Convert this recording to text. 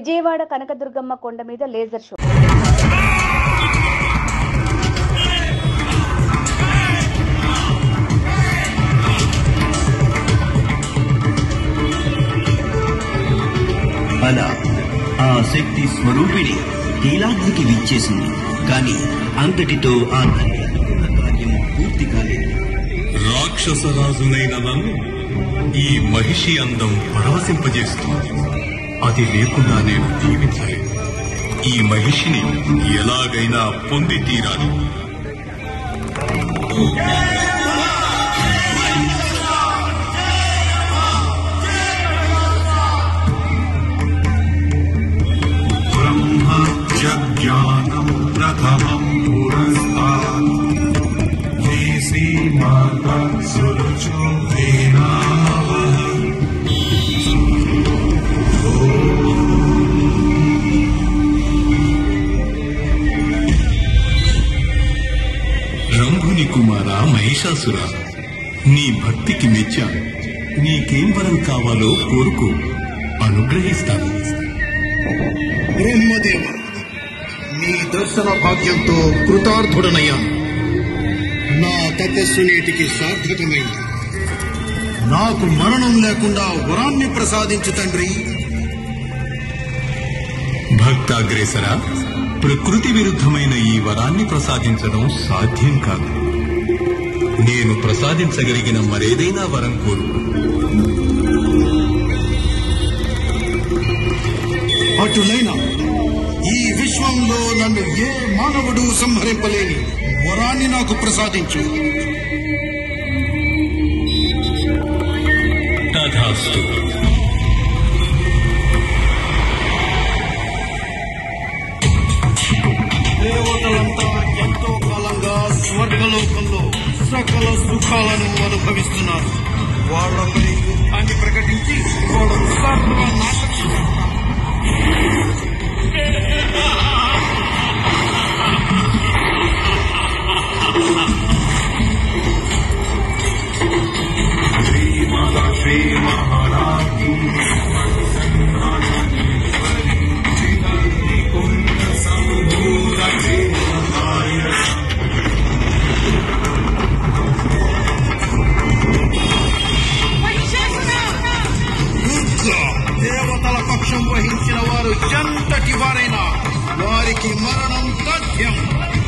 విజయవాడ కనకదుర్గమ్మ కొండ మీద laser show అలా ఆ శక్తి స్వరూపిణి కీలాద్రికి విచ్చేసింది కాని అంతటితో ఆ తల్లి అనుకున్న కార్యం పూర్తి కాలేదు రాక్షస రాజునైన నన్ను ఈ మహిషి అందం పరవశింపజేస్తుంది అది లేకుండా నేను జీవించలేను ఈ మహిషిని ఎలాగైనా పొంది తీరాలి ब्रह्मज्ञानम् प्रथमम् पुरस्तात् श्रीमाता सुरुचो वेनावः రంభుని కుమార మహిషాసుర నీ భక్తికి మెచ్చాను నీకేం వరం కావాలో కోరుకో అనుగ్రహిస్తాను బ్రహ్మదేవ నీ దర్శన భాగ్యంతో కృతార్థుడనయ్యాను నా తపస్సు నేటికి సార్థకమైంది నాకు మరణం లేకుండా వరాన్ని ప్రసాదించు తండ్రి భక్తాగ్రేసర ప్రకృతి విరుద్ధమైన ఈ వరాన్ని ప్రసాదించడం సాధ్యం కాదు నేను ప్రసాదించగలిగిన మరేదైనా వరం కోరుకో అటులైన ఈ విశ్వంలో నన్ను ఏ మానవుడు సంహరింపలేని వరాన్ని నాకు ప్రసాదించు తథాస్తు దేవతలంతా ఎంతో కాలంగా స్వర్గలోకంలో సకల సుఖాలను అనుభవిస్తున్నారు వాళ్ళపై యుద్ధాన్ని ప్రకటించి వాళ్ళను సర్వనాశనం श्रीमाता श्रीमहाराजी దుర్గా దేవతల పక్షం వహించిన వారు ఎంతటి వారైనా వారికి మరణం తథ్యం